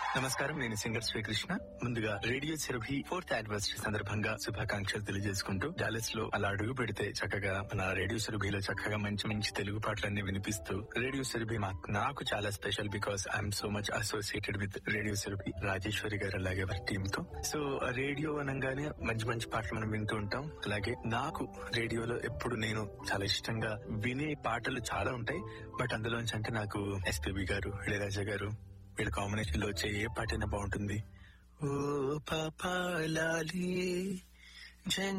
నమస్కారం నేను సింగర్ శ్రీకృష్ణ ముందుగా రేడియో చెరభి ఫోర్త్ యానివర్సరీ సందర్భంగా శుభాకాంక్షలు తెలియజేసుకుంటూ డాలస్ లో అలా అడుగు పెడితే చక్కగా మన రేడియో చెరభిలో చక్కగా మంచి మంచి తెలుగు పాటలన్నీ వినిపిస్తూ రేడియో చెరభి మాకు నాకు చాలా special because I'm so much associated with radio Cherabhi Rajeshwari గారు అలాగే వారి టీమ్ తో సో రేడియో అనగానే మంచి మంచి పాటలు మనం వింటూ ఉంటాం అలాగే నాకు రేడియోలో ఎప్పుడు నేను చాలా ఇష్టంగా వినే పాటలు చాలా ఉంటాయి బట్ అందులోంచి అంటే నాకు ఎస్పీబి గారు ఇళయరాజా గారు వీళ్ళ కాంబినేషన్ లో వచ్చే ఏ పాటైనా బాగుంటుంది ఓ పాపాలి